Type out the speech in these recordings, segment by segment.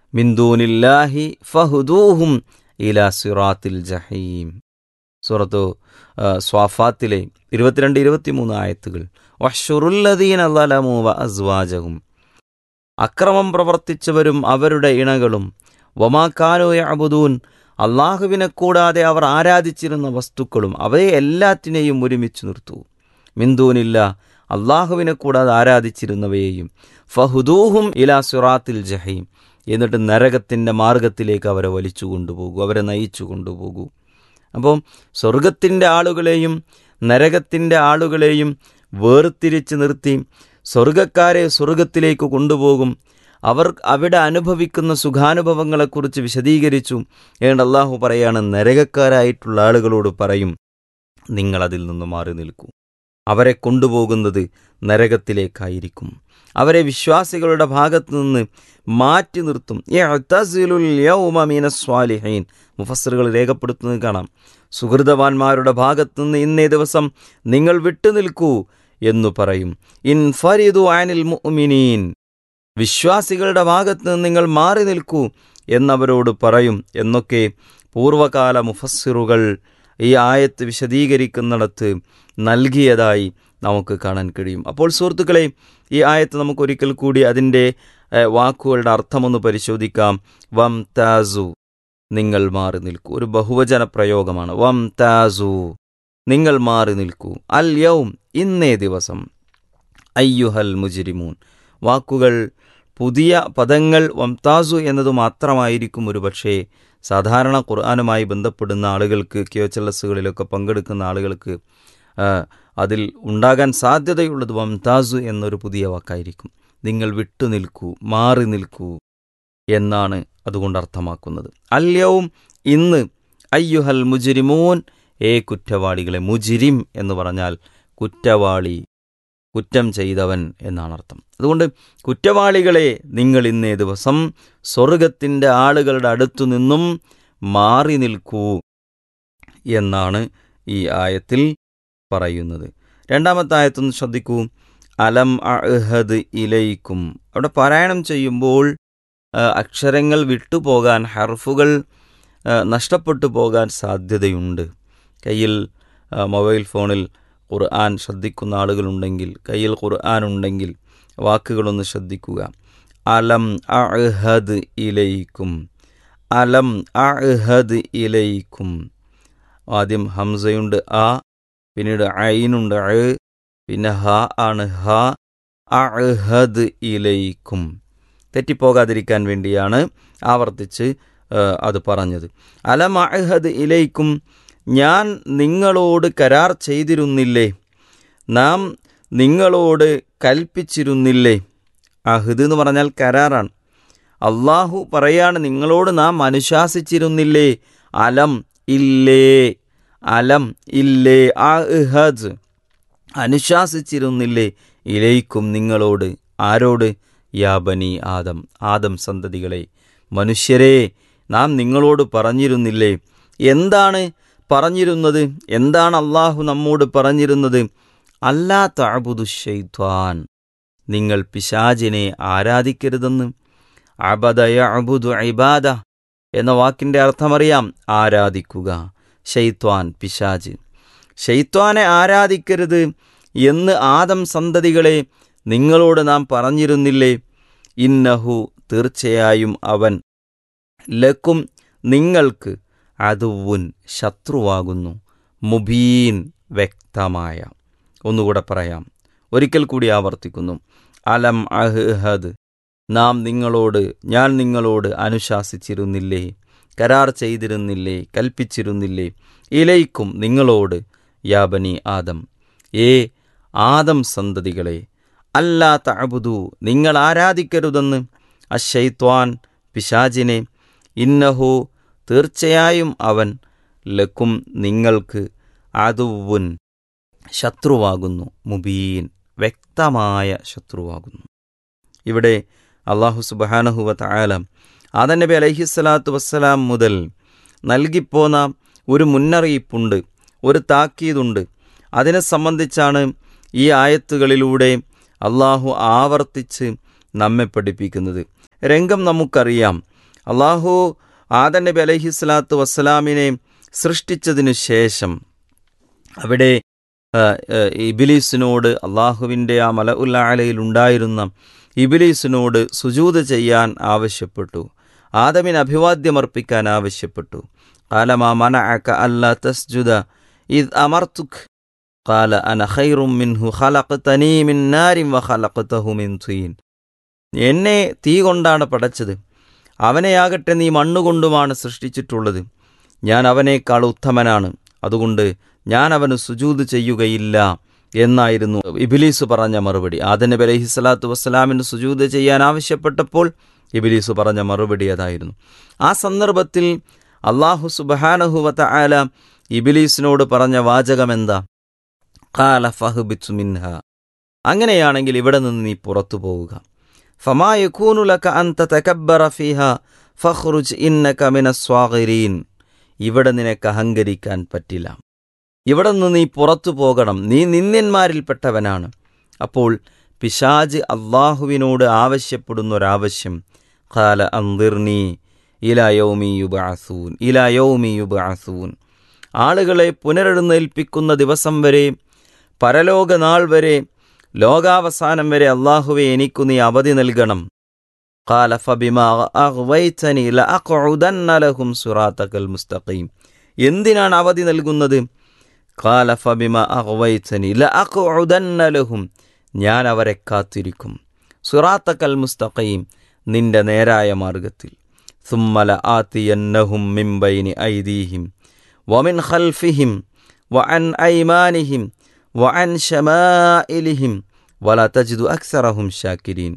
മിന്ദൂനില്ലാഹി ഫഹുദൂഹും ഇലാ സിറാത്തിൽ ജഹീം സൂറത്തു ആ, സ്വാഫാത്തിലെ ഇരുപത്തിരണ്ട് ഇരുപത്തിമൂന്ന് ആയത്തുകൾ വഷുറുല്ലദീൻ അള്ളലമു വ അസ്വാജഹും അക്രമം പ്രവർത്തിച്ചവരും അവരുടെ ഇണകളും വമാക്കാനോ യഅബുദൂൻ അള്ളാഹുവിനെ കൂടാതെ അവർ ആരാധിച്ചിരുന്ന വസ്തുക്കളും അവയെ എല്ലാറ്റിനെയും ഒരുമിച്ച് നിർത്തൂ മിന്തൂനില്ല അള്ളാഹുവിനെ കൂടാതെ ആരാധിച്ചിരുന്നവയെയും ഫഹുദൂഹും ഇലാ സുറാത്തിൽ ജഹീം എന്നിട്ട് നരകത്തിൻ്റെ മാർഗത്തിലേക്ക് അവരെ വലിച്ചു കൊണ്ടുപോകൂ അവരെ നയിച്ചു കൊണ്ടുപോകൂ അപ്പോൾ സ്വർഗത്തിൻ്റെ ആളുകളെയും നരകത്തിൻ്റെ ആളുകളെയും വേർതിരിച്ച് നിർത്തി സ്വർഗക്കാരെ സ്വർഗത്തിലേക്ക് കൊണ്ടുപോകും അവർ അവിടെ അനുഭവിക്കുന്ന സുഖാനുഭവങ്ങളെക്കുറിച്ച് വിശദീകരിച്ചു ഏണ്ട് അള്ളാഹു പറയാണ് നരകക്കാരായിട്ടുള്ള ആളുകളോട് പറയും നിങ്ങളതിൽ നിന്ന് മാറി നിൽക്കൂ അവരെ കൊണ്ടുപോകുന്നത് നരകത്തിലേക്കായിരിക്കും അവരെ വിശ്വാസികളുടെ ഭാഗത്തു നിന്ന് മാറ്റി നിർത്തും ഇഅ്തസിലുൽ യൗമ മിനസ് സ്വാലിഹീൻ മുഫസ്സറുകൾ രേഖപ്പെടുത്തുന്നത് കാണാം സുഹൃതവാന്മാരുടെ ഭാഗത്തു നിന്ന് ഇന്നേ ദിവസം നിങ്ങൾ വിട്ടുനിൽക്കൂ എന്നു പറയും ഇൻ ഫരിദു ആനിൽ മുഅ്മിനീൻ വിശ്വാസികളുടെ ഭാഗത്ത് നിന്ന് നിങ്ങൾ മാറി നിൽക്കൂ എന്നവരോട് പറയും എന്നൊക്കെ പൂർവകാല മുഫസ്സിറുകൾ ഈ ആയത്ത് വിശദീകരിക്കുന്നിടത്ത് നൽകിയതായി നമുക്ക് കാണാൻ കഴിയും അപ്പോൾ സുഹൃത്തുക്കളെ ഈ ആയത്ത് നമുക്ക് ഒരിക്കൽ കൂടി അതിൻ്റെ ഏഹ്, വാക്കുകളുടെ അർത്ഥമൊന്ന് പരിശോധിക്കാം വം താസു നിങ്ങൾ മാറി നിൽക്കൂ ഒരു ബഹുവചന പ്രയോഗമാണ് വം താസു നിങ്ങൾ മാറി നിൽക്കൂ അൽ യൗം ഇന്നേ ദിവസം അയ്യുഹൽ മുജിരിമൂൻ വാക്കുകൾ പുതിയ പദങ്ങൾ വംതാസു എന്നത് മാത്രമായിരിക്കും ഒരു പക്ഷേ സാധാരണ ഖുർആാനുമായി ബന്ധപ്പെടുന്ന ആളുകൾക്ക് ക്യോച്ചലസുകളിലൊക്കെ പങ്കെടുക്കുന്ന ആളുകൾക്ക് ആ, അതിൽ ഉണ്ടാകാൻ സാധ്യതയുള്ളത് വംതാസു എന്നൊരു പുതിയ വാക്കായിരിക്കും നിങ്ങൾ വിട്ടുനിൽക്കൂ മാറി നിൽക്കൂ എന്നാണ് അതുകൊണ്ട് അർത്ഥമാക്കുന്നത് അല്യവും ഇന്ന് അയ്യുഹൽ മുജിരിമൂൻ ഏ കുറ്റവാളികളെ മുജിരിം എന്ന് പറഞ്ഞാൽ കുറ്റവാളി കുറ്റം ചെയ്തവൻ എന്നാണ് അർത്ഥം അതുകൊണ്ട് കുറ്റവാളികളെ നിങ്ങൾ ഇന്നേ ദിവസം സ്വർഗത്തിൻ്റെ ആളുകളുടെ അടുത്തു നിന്നും മാറി നിൽക്കൂ എന്നാണ് ഈ ആയത്തിൽ പറയുന്നത് രണ്ടാമത്തെ ആയത്തൊന്ന് ശ്രദ്ധിക്കൂ അലം അഹദ് ഇലയിക്കും അവിടെ പാരായണം ചെയ്യുമ്പോൾ ആ, അക്ഷരങ്ങൾ വിട്ടുപോകാൻ ഹർഫുകൾ ആ, നഷ്ടപ്പെട്ടു പോകാൻ സാധ്യതയുണ്ട് കയ്യിൽ ആ, മൊബൈൽ ഫോണിൽ ഖുർആൻ ശ്രദ്ധിക്കുന്ന ആളുകളുണ്ടെങ്കിൽ കയ്യിൽ ഖുർആൻ ഉണ്ടെങ്കിൽ വാക്കുകളൊന്ന് ശ്രദ്ധിക്കുക അലം അഹദ് ഇലയിക്കും അലം അഹദ് ഇലയിക്കും ആദ്യം ഹംസയുണ്ട് ആ പിന്നീട് ഐനുണ്ട് അ പിന്നെ ഹ ആണ് ഹ അഹദ് ഇലയിക്കും തെറ്റിപ്പോകാതിരിക്കാൻ വേണ്ടിയാണ് ആവർത്തിച്ച് ആ, അത് പറഞ്ഞത് അലം അഹദ് ഇലയിക്കും ഞാൻ നിങ്ങളോട് കരാർ ചെയ്തിരുന്നില്ലേ നാം നിങ്ങളോട് കൽപ്പിച്ചിരുന്നില്ലേ അഹദ് എന്ന് പറഞ്ഞാൽ കരാറാണ് അള്ളാഹു പറയാണ് നിങ്ങളോട് നാം അനുശാസിച്ചിരുന്നില്ലേ അലം ഇല്ലേ അലം ഇല്ലേ അഹദ് അനുശാസിച്ചിരുന്നില്ലേ ഇലയിക്കും നിങ്ങളോട് ആരോട് യാ ബനി ആദം ആദം സന്തതികളെ മനുഷ്യരെ നാം നിങ്ങളോട് പറഞ്ഞിരുന്നില്ലേ എന്താണ് പറഞ്ഞിരുന്നത് എന്താണ് അള്ളാഹു നമ്മോട് പറഞ്ഞിരുന്നത് അല്ലാ തഅബുദു ഷെയ്ത്വാൻ നിങ്ങൾ പിശാചിനെ ആരാധിക്കരുതെന്ന് അബദയ അബുദു ഇബാദ എന്ന വാക്കിൻ്റെ അർത്ഥമറിയാം ആരാധിക്കുക ഷെയ്ത്വാൻ പിശാജ് ഷെയ്ത്വാനെ ആരാധിക്കരുത് എന്ന് ആദം സന്തതികളെ നിങ്ങളോട് നാം പറഞ്ഞിരുന്നില്ലേ ഇന്നഹു തീർച്ചയായും അവൻ ലക്കും നിങ്ങൾക്ക് അതുവുൻ ശത്രുവാകുന്നു മുബീൻ വ്യക്തമായ ഒന്നുകൂടെ പറയാം ഒരിക്കൽ കൂടി ആവർത്തിക്കുന്നു അലം അഹ്ഹദ് നാം നിങ്ങളോട് ഞാൻ നിങ്ങളോട് അനുശാസിച്ചിരുന്നില്ലേ കരാർ ചെയ്തിരുന്നില്ലേ കൽപ്പിച്ചിരുന്നില്ലേ ഇലയിക്കും നിങ്ങളോട് യാബനി ആദം ഏ ആദം സന്തതികളെ അല്ലാ തഅബുദു നിങ്ങൾ ആരാധിക്കരുതെന്ന് അശൈത്വാൻ പിശാചിനെ ഇന്നഹു തീർച്ചയായും അവൻ ലക്കും നിങ്ങൾക്ക് അതുവുൻ ശത്രുവാകുന്നു മുബീൻ വ്യക്തമായ ശത്രുവാകുന്നു ഇവിടെ അള്ളാഹു സുബാനഹുവ തായാല ആദൻ നബി അലഹിസ്സലാത്തു വസ്സലാം മുതൽ നൽകിപ്പോന്ന ഒരു മുന്നറിയിപ്പുണ്ട് ഒരു താക്കീതുണ്ട് അതിനെ സംബന്ധിച്ചാണ് ഈ ആയത്തുകളിലൂടെ അള്ളാഹു ആവർത്തിച്ച് നമ്മെ പഠിപ്പിക്കുന്നത് രംഗം നമുക്കറിയാം അള്ളാഹു ആദൻ നബി അലൈഹി സ്വലാത്തു വസ്സലാമിനെ സൃഷ്ടിച്ചതിനു ശേഷം അവിടെ ആ, ആ, ഇബിലീസിനോട് അള്ളാഹുവിൻ്റെ ആ മല ഉല്ലാലയിൽ ഉണ്ടായിരുന്ന ഇബിലീസിനോട് സുജൂത് ചെയ്യാൻ ആവശ്യപ്പെട്ടു ആദമിന് അഭിവാദ്യമർപ്പിക്കാൻ ആവശ്യപ്പെട്ടു കാലമാ മന അല്ല തസ്ജുദ ഇത് അമർത്തുഖ് قال أنا خير منه خلقتني من نار وخلقته من طين എന്നെ തീ കൊണ്ടാണ് പടച്ചത് അവനെയാകട്ടെ നീ മണ്ണുകൊണ്ടുമാണ് സൃഷ്ടിച്ചിട്ടുള്ളത് ഞാൻ അവനേക്കാൾ ഉത്തമനാണ് അതുകൊണ്ട് ഞാൻ അവന് സുജൂത് ചെയ്യുകയില്ല എന്നായിരുന്നു ഇബിലീസ് പറഞ്ഞ മറുപടി ആദൻ നബി അലൈഹി സ്വലാത്തു വസ്സലാമിന് സുജൂത് ചെയ്യാൻ ആവശ്യപ്പെട്ടപ്പോൾ ഇബിലീസ് പറഞ്ഞ മറുപടി അതായിരുന്നു ആ സന്ദർഭത്തിൽ അള്ളാഹു സുബഹാനഹുവത്ത ആല ഇബിലീസിനോട് പറഞ്ഞ വാചകമെന്താ ഖാല ഫഹ്ബിത്സു മിൻഹ അങ്ങനെയാണെങ്കിൽ ഇവിടെ നിന്ന് നീ പുറത്തു പോവുക ഫമാ യകൂനു ലക അൻ തതകബ്ബറ ഫീഹ ഫഖ്റുജ് ഇന്നക മിനസ്വാഗിരീൻ ഇവിടെ നിനക്ക് അഹങ്കരിക്കാൻ പറ്റില്ല ഇവിടെ നിന്ന് നീ പുറത്തു പോകണം നീ നിന്യന്മാരിൽപ്പെട്ടവനാണ് അപ്പോൾ പിശാജ് അള്ളാഹുവിനോട് ആവശ്യപ്പെടുന്ന ഒരാവശ്യം ഖാല അന്തിർണി ഇല യൗമി യുബഅസൂൻ ഇല യൗമി യുബഅസൂൻ ആളുകളെ പുനരെഴുന്നേൽപ്പിക്കുന്ന ദിവസം വരെ പരലോക നാൾ വരെ ലോകാവസാനം വരെ അള്ളാഹുവെ എനിക്കു നീ അവധി നൽകണം قال فبما أغويتني لأقعدن لهم صراطك المستقيم എന്തിനാണ് അവധി നൽകുന്നത് قال فبما أغويتني لأقعدن لهم ഞാൻ അവരെ കാത്തിരിക്കും സുറാത്തക്കൽ മുസ്തഖീം നിന്റെ നേരായ മാർഗത്തിൽ ثم لآتينهم من بين أيديهم ومن خلفهم وعن أيمانهم وعن شمائلهم ولا تجد أكثرهم شاكرين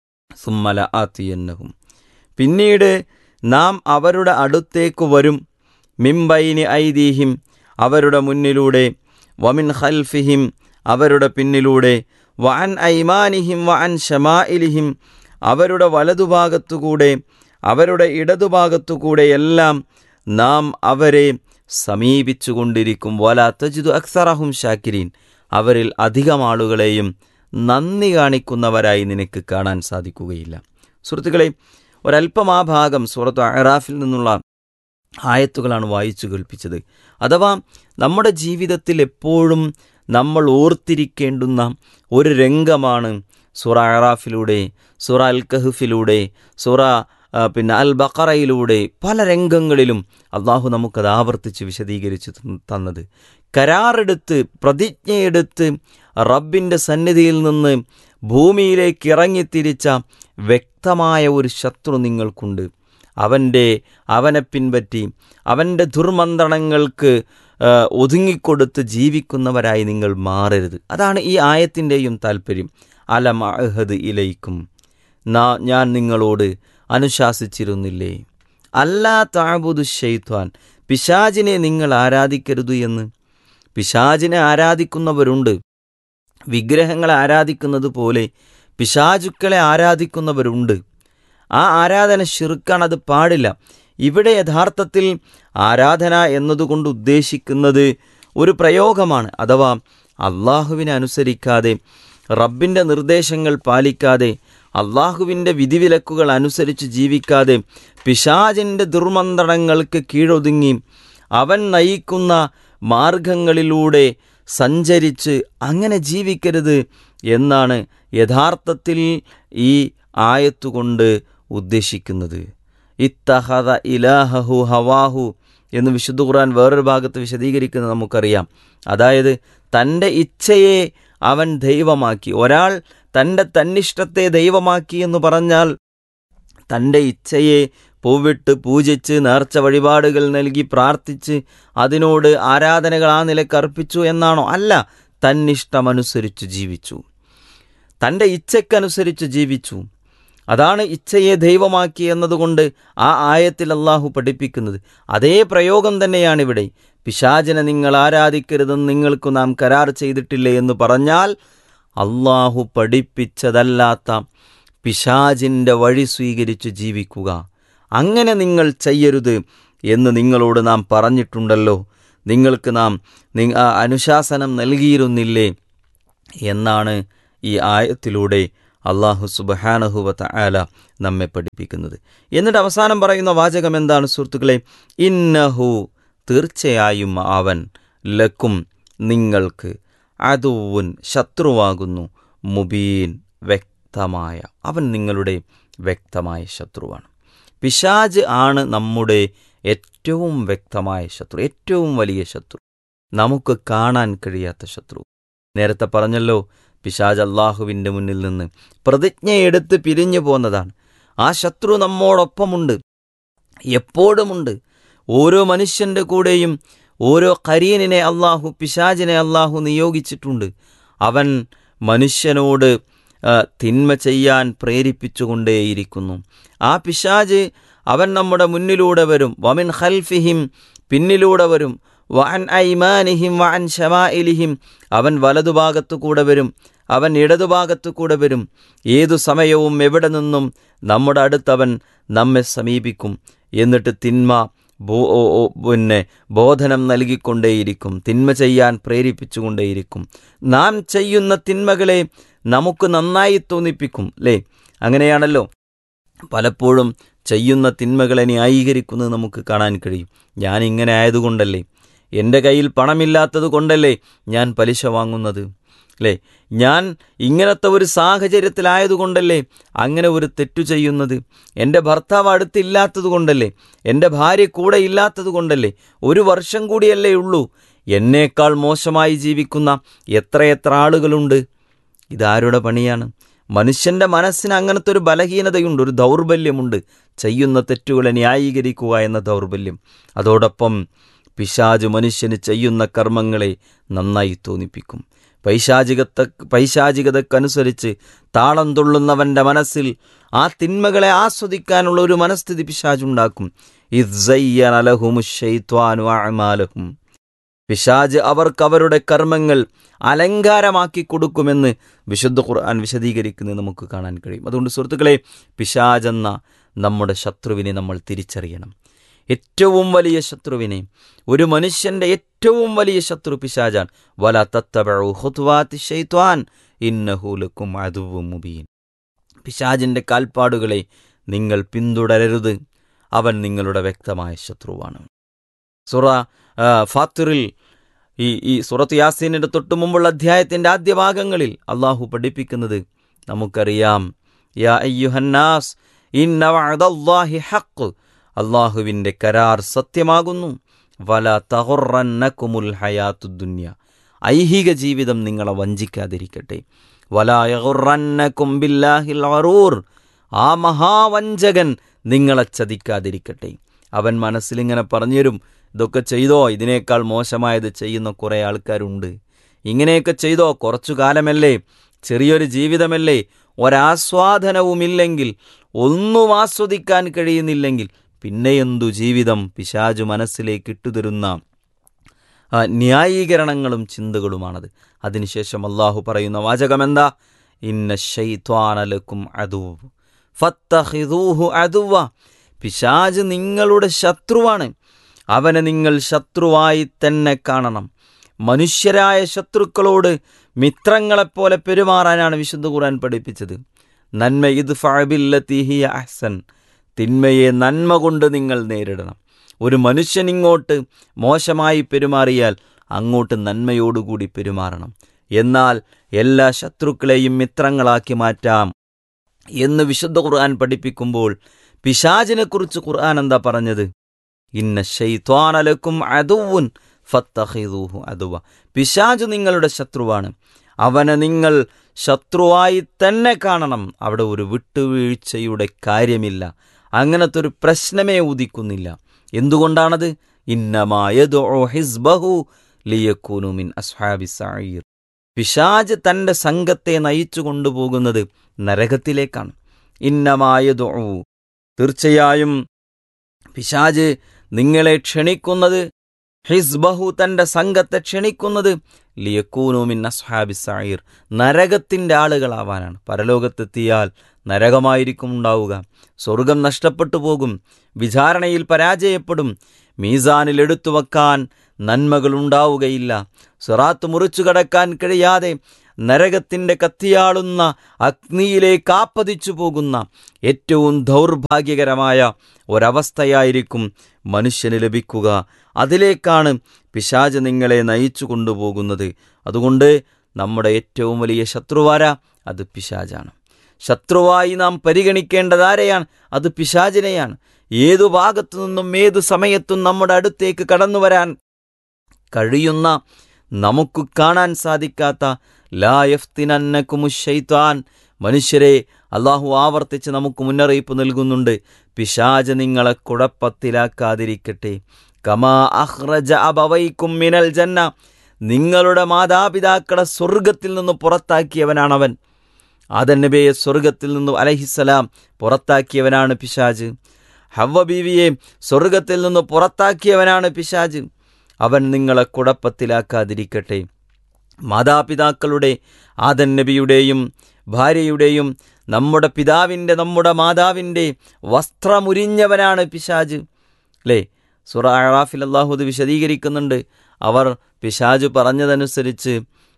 ثم لآتينهم പിന്നീട് നാം അവരുടെ അടുത്തേക്ക് വരും മിംബൈനി ഐദീഹിം അവരുടെ മുന്നിലൂടെ വമിൻ ഖൽഫിഹിം അവരുടെ പിന്നിലൂടെ വഅൻ ഐമാനിഹിം വഅൻ ഷമാഇലിഹിം അവരുടെ വലതുഭാഗത്തുകൂടെ അവരുടെ ഇടതുഭാഗത്തുകൂടെ എല്ലാം നാം അവരെ സമീപിച്ചുകൊണ്ടിരിക്കും വല തജിദു അക്സറഹും ഷാക്കിരീൻ അവരിൽ അധികം ആളുകളെയും നന്ദി കാണിക്കുന്നവരായി നിനക്ക് കാണാൻ സാധിക്കുകയില്ല സുഹൃത്തുക്കളെ ഒരല്പം ആ ഭാഗം സൂറത്ത് അറാഫിൽ നിന്നുള്ള ആയത്തുകളാണ് വായിച്ചു കേൾപ്പിച്ചത് അഥവാ നമ്മുടെ ജീവിതത്തിൽ എപ്പോഴും നമ്മൾ ഓർത്തിരിക്കേണ്ടുന്ന ഒരു രംഗമാണ് സുറ അറാഫിലൂടെ സുറ അൽ കഹഫിലൂടെ സുറ ആ, പിന്നെ അൽ ബക്കറയിലൂടെ പല രംഗങ്ങളിലും അള്ളാഹു നമുക്കത് ആവർത്തിച്ച് വിശദീകരിച്ച് തന്ന- തന്നത് കരാറെടുത്ത് പ്രതിജ്ഞയെടുത്ത് റബ്ബിൻ്റെ സന്നിധിയിൽ നിന്ന് ഭൂമിയിലേക്ക് ഇറങ്ങിത്തിരിച്ച വ്യക്തമായ ഒരു ശത്രു നിങ്ങൾക്കുണ്ട് അവൻ്റെ അവനെ പിൻപറ്റി അവൻ്റെ ദുർമന്ത്രണങ്ങൾക്ക് ആ, ഒതുങ്ങിക്കൊടുത്ത് ജീവിക്കുന്നവരായി നിങ്ങൾ മാറരുത് അതാണ് ഈ ആയത്തിൻ്റെയും താല്പര്യം അലം അഹദ് ഇലയിക്കും നാ ഞാൻ നിങ്ങളോട് അനുശാസിച്ചിരുന്നില്ലേ അല്ലാ താബുദു ഷെയ്ത്വാൻ പിശാജിനെ നിങ്ങൾ ആരാധിക്കരുത് എന്ന് പിശാജിനെ ആരാധിക്കുന്നവരുണ്ട് വിഗ്രഹങ്ങളെ ആരാധിക്കുന്നത് പോലെ പിശാചുക്കളെ ആരാധിക്കുന്നവരുണ്ട് ആ ആരാധന ശിർക്കാണ് അത് പാടില്ല ഇവിടെ യഥാർത്ഥത്തിൽ ആരാധന എന്നതുകൊണ്ട് ഉദ്ദേശിക്കുന്നത് ഒരു പ്രയോഗമാണ് അഥവാ അള്ളാഹുവിനെ അനുസരിക്കാതെ റബ്ബിൻ്റെ നിർദ്ദേശങ്ങൾ പാലിക്കാതെ അള്ളാഹുവിൻ്റെ വിധിവിലക്കുകൾ അനുസരിച്ച് ജീവിക്കാതെ പിശാചിൻ്റെ ദുർമന്ത്രണങ്ങൾക്ക് കീഴൊതുങ്ങി അവൻ നയിക്കുന്ന മാർഗങ്ങളിലൂടെ സഞ്ചരിച്ച് അങ്ങനെ ജീവിക്കരുത് എന്നാണ് യഥാർത്ഥത്തിൽ ഈ ആയത്തുകൊണ്ട് ഉദ്ദേശിക്കുന്നത് ഇത്തഹദ ഇലാഹു ഹവാഹു എന്ന് വിശുദ്ധ ഖുർആൻ വേറൊരു ഭാഗത്ത് വിശദീകരിക്കുന്നത് നമുക്കറിയാം അതായത് തൻ്റെ ഇച്ഛയെ അവൻ ദൈവമാക്കി ഒരാൾ തൻ്റെ തന്നിഷ്ടത്തെ ദൈവമാക്കി എന്ന് പറഞ്ഞാൽ തൻ്റെ ഇച്ഛയെ പൂവിട്ട് പൂജിച്ച് നേർച്ച വഴിപാടുകൾ നൽകി പ്രാർത്ഥിച്ച് അതിനോട് ആരാധനകൾ ആ നിലക്ക് അർപ്പിച്ചു എന്നാണോ അല്ല തന്നിഷ്ടമനുസരിച്ച് ജീവിച്ചു തൻ്റെ ഇച്ഛയ്ക്കനുസരിച്ച് ജീവിച്ചു അതാണ് ഇച്ഛയെ ദൈവമാക്കി എന്നതുകൊണ്ട് ആ ആയത്തിൽ അള്ളാഹു പഠിപ്പിക്കുന്നത് അതേ പ്രയോഗം തന്നെയാണ് ഇവിടെ പിശാചിനെ നിങ്ങൾ ആരാധിക്കരുതെന്ന് നിങ്ങൾക്ക് നാം കരാർ ചെയ്തിട്ടില്ലേ എന്ന് പറഞ്ഞാൽ അള്ളാഹു പഠിപ്പിച്ചതല്ലാത്ത പിശാചിൻ്റെ വഴി സ്വീകരിച്ച് ജീവിക്കുക അങ്ങനെ നിങ്ങൾ ചെയ്യരുത് എന്ന് നിങ്ങളോട് നാം പറഞ്ഞിട്ടുണ്ടല്ലോ നിങ്ങൾക്ക് നാം നി- ആ അനുശാസനം നൽകിയിരുന്നില്ലേ എന്നാണ് ഈ ആയത്തിലൂടെ അള്ളാഹു സുബഹാനഹുവത്ത ആല നമ്മെ പഠിപ്പിക്കുന്നത് എന്നിട്ട് അവസാനം പറയുന്ന വാചകം എന്താണ് സുഹൃത്തുക്കളെ ഇന്നഹു തീർച്ചയായും അവൻ ലക്കും നിങ്ങൾക്ക് അതുവുൻ ശത്രുവാകുന്നു മുബീൻ വ്യക്തമായ അവൻ നിങ്ങളുടെ വ്യക്തമായ ശത്രുവാണ് പിശാജ് ആണ് നമ്മുടെ ഏറ്റവും വ്യക്തമായ ശത്രു ഏറ്റവും വലിയ ശത്രു നമുക്ക് കാണാൻ കഴിയാത്ത ശത്രു നേരത്തെ പറഞ്ഞല്ലോ പിശാജ് അള്ളാഹുവിൻ്റെ മുന്നിൽ നിന്ന് പ്രതിജ്ഞയെടുത്ത് പിരിഞ്ഞു പോന്നതാണ് ആ ശത്രു നമ്മോടൊപ്പമുണ്ട് എപ്പോഴുമുണ്ട് ഓരോ മനുഷ്യൻ്റെ കൂടെയും ഓരോ കരീനിനെ അള്ളാഹു പിശാജിനെ അള്ളാഹു നിയോഗിച്ചിട്ടുണ്ട് അവൻ മനുഷ്യനോട് ആ, തിന്മ ചെയ്യാൻ പ്രേരിപ്പിച്ചുകൊണ്ടേയിരിക്കുന്നു ആ പിശാജ് അവൻ നമ്മുടെ മുന്നിലൂടെ വരും വമിൻ ഖൽഫിഹിം പിന്നിലൂടെ വരും വഅൻ ഐമാനിഹിം വഅൻ ഷമാഇലിഹിം അവൻ വലതുഭാഗത്തു കൂടെ വരും അവൻ ഇടതുഭാഗത്തു കൂടെ വരും ഏതു സമയവും എവിടെ നിന്നും നമ്മുടെ അടുത്തവൻ നമ്മെ സമീപിക്കും എന്നിട്ട് തിന്മ ബോ ഓ- ഓ- പിന്നെ ബോധനം നൽകിക്കൊണ്ടേയിരിക്കും തിന്മ ചെയ്യാൻ പ്രേരിപ്പിച്ചുകൊണ്ടേയിരിക്കും നാം ചെയ്യുന്ന തിന്മകളെ നമുക്ക് നന്നായി തോന്നിപ്പിക്കും അല്ലേ അങ്ങനെയാണല്ലോ പലപ്പോഴും ചെയ്യുന്ന തിന്മകളെ ന്യായീകരിക്കുന്നത് നമുക്ക് കാണാൻ കഴിയും ഞാൻ ഇങ്ങനെ ആയതുകൊണ്ടല്ലേ എൻ്റെ കയ്യിൽ പണമില്ലാത്തത് കൊണ്ടല്ലേ ഞാൻ പലിശ വാങ്ങുന്നത് അല്ലേ ഞാൻ ഇങ്ങനത്തെ ഒരു സാഹചര്യത്തിലായതുകൊണ്ടല്ലേ അങ്ങനെ ഒരു തെറ്റു ചെയ്യുന്നത് എൻ്റെ ഭർത്താവ് അടുത്തില്ലാത്തത് കൊണ്ടല്ലേ എൻ്റെ ഭാര്യ കൂടെ ഇല്ലാത്തത് കൊണ്ടല്ലേ ഒരു വർഷം കൂടിയല്ലേ ഉള്ളൂ എന്നേക്കാൾ മോശമായി ജീവിക്കുന്ന എത്രയെത്ര ആളുകളുണ്ട് ഇതാരുടെ പണിയാണ് മനുഷ്യൻ്റെ മനസ്സിന് അങ്ങനത്തെ ഒരു ബലഹീനതയുണ്ട് ഒരു ദൗർബല്യമുണ്ട് ചെയ്യുന്ന തെറ്റുകളെ ന്യായീകരിക്കുക എന്ന ദൗർബല്യം അതോടൊപ്പം പിശാജ് മനുഷ്യന് ചെയ്യുന്ന കർമ്മങ്ങളെ നന്നായി തോന്നിപ്പിക്കും പൈശാചികത്ത പൈശാചികതക്കനുസരിച്ച് താളം തുള്ളുന്നവൻ്റെ മനസ്സിൽ ആ തിന്മകളെ ആസ്വദിക്കാനുള്ള ഒരു മനസ്ഥിതി പിശാജുണ്ടാക്കും ഇസ്സയ്യനലഹുമുഷൈത്വാനുമാലഹും പിശാജ് അവർക്ക് അവരുടെ കർമ്മങ്ങൾ അലങ്കാരമാക്കി കൊടുക്കുമെന്ന് വിശുദ്ധ ഖുർആൻ വിശദീകരിക്കുന്നത് നമുക്ക് കാണാൻ കഴിയും അതുകൊണ്ട് സുഹൃത്തുക്കളെ പിശാജ് എന്ന നമ്മുടെ ശത്രുവിനെ നമ്മൾ തിരിച്ചറിയണം ഏറ്റവും വലിയ ശത്രുവിനെ ഒരു മനുഷ്യന്റെ ഏറ്റവും വലിയ ശത്രു പിശാജാൻ വല തത്തബുവാൻ ഇന്നഹൂലക്കും അതുവും മുബീൻ പിശാജിന്റെ കാൽപ്പാടുകളെ നിങ്ങൾ പിന്തുടരരുത് അവൻ നിങ്ങളുടെ വ്യക്തമായ ശത്രുവാണ് സുറ ആ, ഫാത്തിറിൽ ഈ ഈ സുറത്ത് യാസീനിന്റെ തൊട്ടു മുമ്പുള്ള അധ്യായത്തിന്റെ ആദ്യ ഭാഗങ്ങളിൽ അള്ളാഹു പഠിപ്പിക്കുന്നത് നമുക്കറിയാം യാ അയ്യുഹന്നാസ് ഇന്ന വഅദല്ലാഹി ഹഖ് അള്ളാഹുവിൻ്റെ കരാർ സത്യമാകുന്നു വല തഹുറന്നക്കുമുൽ ഹയാത്തു ദുന്യ ഐഹിക ജീവിതം നിങ്ങളെ വഞ്ചിക്കാതിരിക്കട്ടെ വലായഹുറന്നക്കും ബില്ലാഹിൽ അറൂർ ആ മഹാവഞ്ചകൻ നിങ്ങളെ ചതിക്കാതിരിക്കട്ടെ അവൻ മനസ്സിലിങ്ങനെ പറഞ്ഞുതരും ഇതൊക്കെ ചെയ്തോ ഇതിനേക്കാൾ മോശമായത് ചെയ്യുന്ന കുറേ ആൾക്കാരുണ്ട് ഇങ്ങനെയൊക്കെ ചെയ്തോ കുറച്ചു കാലമല്ലേ ചെറിയൊരു ജീവിതമല്ലേ ഒരാസ്വാദനവുമില്ലെങ്കിൽ ഒന്നും ആസ്വദിക്കാൻ കഴിയുന്നില്ലെങ്കിൽ പിന്നെ എന്തു ജീവിതം പിശാജു മനസ്സിലേക്ക് ഇട്ടുതരുന്ന ആ, ന്യായീകരണങ്ങളും ചിന്തകളുമാണത് അതിനുശേഷം അള്ളാഹു പറയുന്ന വാചകം എന്താ ഇന്ന ഷൈത്വാനലക്കും അതു ഫത്തഹിദൂഹു അതുവ പിശാജ് നിങ്ങളുടെ ശത്രുവാണ് അവനെ നിങ്ങൾ ശത്രുവായി തന്നെ കാണണം മനുഷ്യരായ ശത്രുക്കളോട് മിത്രങ്ങളെപ്പോലെ പെരുമാറാനാണ് വിശുദ്ധ ഖുർആൻ പഠിപ്പിച്ചത് നന്മ ഇത് ഫഅബില്ലത്തിഹിയ അഹ്സൻ തിന്മയെ നന്മ കൊണ്ട് നിങ്ങൾ നേരിടണം ഒരു മനുഷ്യൻ ഇങ്ങോട്ട് മോശമായി പെരുമാറിയാൽ അങ്ങോട്ട് നന്മയോടുകൂടി പെരുമാറണം എന്നാൽ എല്ലാ ശത്രുക്കളെയും മിത്രങ്ങളാക്കി മാറ്റാം എന്ന് വിശുദ്ധ ഖുർആൻ പഠിപ്പിക്കുമ്പോൾ പിശാചിനെക്കുറിച്ച് ഖുർആൻ എന്താ പറഞ്ഞത് ഇന്ന ഷെയ്ത്വാനലക്കും അതുവുൻ ഫത്തഹിദൂഹു അതുവ പിശാജ് നിങ്ങളുടെ ശത്രുവാണ് അവനെ നിങ്ങൾ ശത്രുവായി തന്നെ കാണണം അവിടെ ഒരു വിട്ടുവീഴ്ചയുടെ കാര്യമില്ല അങ്ങനത്തെ ഒരു പ്രശ്നമേ ഉദിക്കുന്നില്ല എന്തുകൊണ്ടാണത് ഇന്നമായദോ ഹിസ്ബഹു ലിയക്കൂനു മിൻ അസ്ഹാബി സഈർ പിശാജ് തൻ്റെ സംഘത്തെ നയിച്ചു കൊണ്ടുപോകുന്നത് നരകത്തിലേക്കാണ് ഇന്നമായദോ തീർച്ചയായും പിശാജ് നിങ്ങളെ ക്ഷണിക്കുന്നത് ഹിസ്ബഹു തൻ്റെ സംഘത്തെ ക്ഷണിക്കുന്നത് ലിയക്കൂനുമിൻ അസ്ഹാബി സഈർ നരകത്തിൻ്റെ ആളുകളാവാനാണ് പരലോകത്തെത്തിയാൽ നരകമായിരിക്കും ഉണ്ടാവുക സ്വർഗം നഷ്ടപ്പെട്ടു പോകും വിചാരണയിൽ പരാജയപ്പെടും മീസാനിൽ എടുത്തു വെക്കാൻ നന്മകളുണ്ടാവുകയില്ല സിറാത്ത് മുറിച്ചു കടക്കാൻ കഴിയാതെ നരകത്തിൻ്റെ കത്തിയാളുന്ന അഗ്നിയിലേക്ക് ആപ്പതിച്ചു പോകുന്ന ഏറ്റവും ദൗർഭാഗ്യകരമായ ഒരവസ്ഥയായിരിക്കും മനുഷ്യന് ലഭിക്കുക അതിലേക്കാണ് പിശാജ് നിങ്ങളെ നയിച്ചു കൊണ്ടുപോകുന്നത് അതുകൊണ്ട് നമ്മുടെ ഏറ്റവും വലിയ ശത്രുവാര അത് പിശാജാണ് ശത്രുവായി നാം പരിഗണിക്കേണ്ടതാരെയാണ് അത് പിശാചിനെയാണ് ഏതു ഭാഗത്തു നിന്നും ഏതു സമയത്തും നമ്മുടെ അടുത്തേക്ക് കടന്നു വരാൻ കഴിയുന്ന നമുക്ക് കാണാൻ സാധിക്കാത്ത ലായഫ്തിനന്നക്കുമുഷൈത്താൻ മനുഷ്യരെ അള്ളാഹു ആവർത്തിച്ച് നമുക്ക് മുന്നറിയിപ്പ് നൽകുന്നുണ്ട് പിശാജ് നിങ്ങളെ കുഴപ്പത്തിലാക്കാതിരിക്കട്ടെ കമാ അഹ്റജ അബവൈക്കും മിനൽ ജന്ന നിങ്ങളുടെ മാതാപിതാക്കളെ സ്വർഗത്തിൽ നിന്ന് പുറത്താക്കിയവനാണവൻ ആദൻ നബിയെ സ്വർഗത്തിൽ നിന്ന് അലഹിസലാം പുറത്താക്കിയവനാണ് പിശാജ് ഹവ്വ ബീവിയെ സ്വർഗത്തിൽ നിന്ന് പുറത്താക്കിയവനാണ് പിശാജ് അവൻ നിങ്ങളെ കുഴപ്പത്തിലാക്കാതിരിക്കട്ടെ മാതാപിതാക്കളുടെ ആദൻ നബിയുടെയും ഭാര്യയുടെയും നമ്മുടെ പിതാവിൻ്റെ നമ്മുടെ മാതാവിൻ്റെ വസ്ത്രമുരിഞ്ഞവനാണ് പിശാജ് അല്ലേ സുറ അറാഫിൽ അള്ളാഹുദ് വിശദീകരിക്കുന്നുണ്ട് അവർ പിശാജ് പറഞ്ഞതനുസരിച്ച്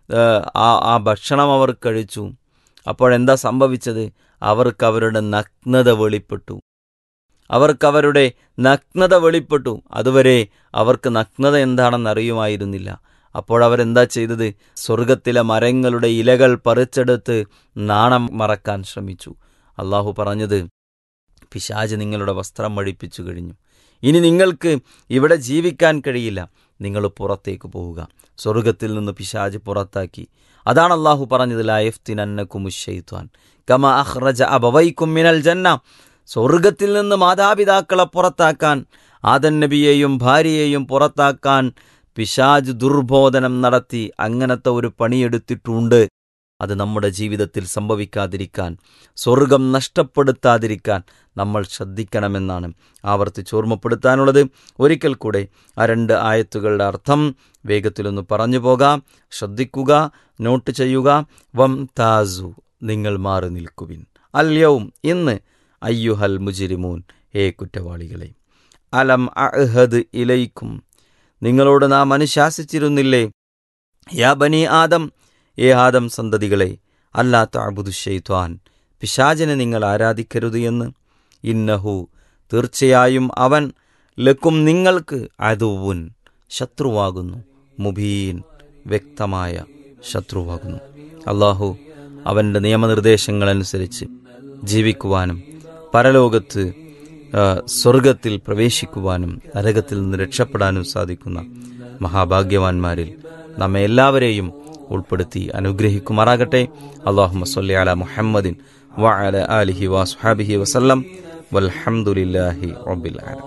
ആ ആ ഭക്ഷണം അവർ കഴിച്ചു അപ്പോഴെന്താ സംഭവിച്ചത് അവർക്ക് അവരുടെ നഗ്നത വെളിപ്പെട്ടു അവർക്ക് അവരുടെ നഗ്നത വെളിപ്പെട്ടു അതുവരെ അവർക്ക് നഗ്നത എന്താണെന്ന് അറിയുമായിരുന്നില്ല അപ്പോൾ അവരെന്താ ചെയ്തത് സ്വർഗത്തിലെ മരങ്ങളുടെ ഇലകൾ പറിച്ചെടുത്ത് നാണം മറക്കാൻ ശ്രമിച്ചു അള്ളാഹു പറഞ്ഞത് പിശാജ് നിങ്ങളുടെ വസ്ത്രം മഴിപ്പിച്ചു കഴിഞ്ഞു ഇനി നിങ്ങൾക്ക് ഇവിടെ ജീവിക്കാൻ കഴിയില്ല നിങ്ങൾ പുറത്തേക്ക് പോവുക സ്വർഗത്തിൽ നിന്ന് പിശാജ് പുറത്താക്കി അതാണ് അള്ളാഹു പറഞ്ഞത് ലായഫ്തിനന്നക്കുമുഷെയ്ത്വാൻ കമ അഹ്റജ അബവൈക്കും മിനൽ ജന്ന സ്വർഗത്തിൽ നിന്ന് മാതാപിതാക്കളെ പുറത്താക്കാൻ ആദൻ നബിയെയും ഭാര്യയെയും പുറത്താക്കാൻ പിശാജ് ദുർബോധനം നടത്തി അങ്ങനത്തെ ഒരു പണിയെടുത്തിട്ടുണ്ട് അത് നമ്മുടെ ജീവിതത്തിൽ സംഭവിക്കാതിരിക്കാൻ സ്വർഗം നഷ്ടപ്പെടുത്താതിരിക്കാൻ നമ്മൾ ശ്രദ്ധിക്കണമെന്നാണ് ആവർത്തിച്ച് ഓർമ്മപ്പെടുത്താനുള്ളത് ഒരിക്കൽ കൂടെ ആ രണ്ട് ആയത്തുകളുടെ അർത്ഥം വേഗത്തിലൊന്ന് പറഞ്ഞു പോകാം ശ്രദ്ധിക്കുക നോട്ട് ചെയ്യുക വം താസു നിങ്ങൾ മാറി നിൽക്കുവിൻ അല്യവും ഇന്ന് അയ്യുഹൽ മുജിരിമൂൻ ഏ കുറ്റവാളികളെ അലം അഹദ് ഇലൈക്കും നിങ്ങളോട് നാം അനുശാസിച്ചിരുന്നില്ലേ യാ ബനി ആദം ഏ ആദം സന്തതികളെ അല്ലാത്ത അബുദു ഷെയ്ത്വാൻ പിശാചിനെ നിങ്ങൾ ആരാധിക്കരുത് എന്ന് ഇന്നഹു തീർച്ചയായും അവൻ ലക്കും നിങ്ങൾക്ക് അതുവുൻ ശത്രുവാകുന്നു മുബീൻ വ്യക്തമായ ശത്രുവാകുന്നു അള്ളാഹു അവൻ്റെ നിയമനിർദ്ദേശങ്ങളനുസരിച്ച് ജീവിക്കുവാനും പരലോകത്ത് സ്വർഗത്തിൽ പ്രവേശിക്കുവാനും നരകത്തിൽ നിന്ന് രക്ഷപ്പെടാനും സാധിക്കുന്ന മഹാഭാഗ്യവാന്മാരിൽ നമ്മെ എല്ലാവരെയും ഉൾപ്പെടുത്തി അനുഗ്രഹിക്കുമാറാകട്ടെ അള്ളാഹു മസ്ലി അല മുഹമ്മദിൻ വഅല ആലിഹി വസ്ഹാബിഹി വസല്ലം വൽഹംദുലില്ലാഹി റബ്ബിൽ ആലമീൻ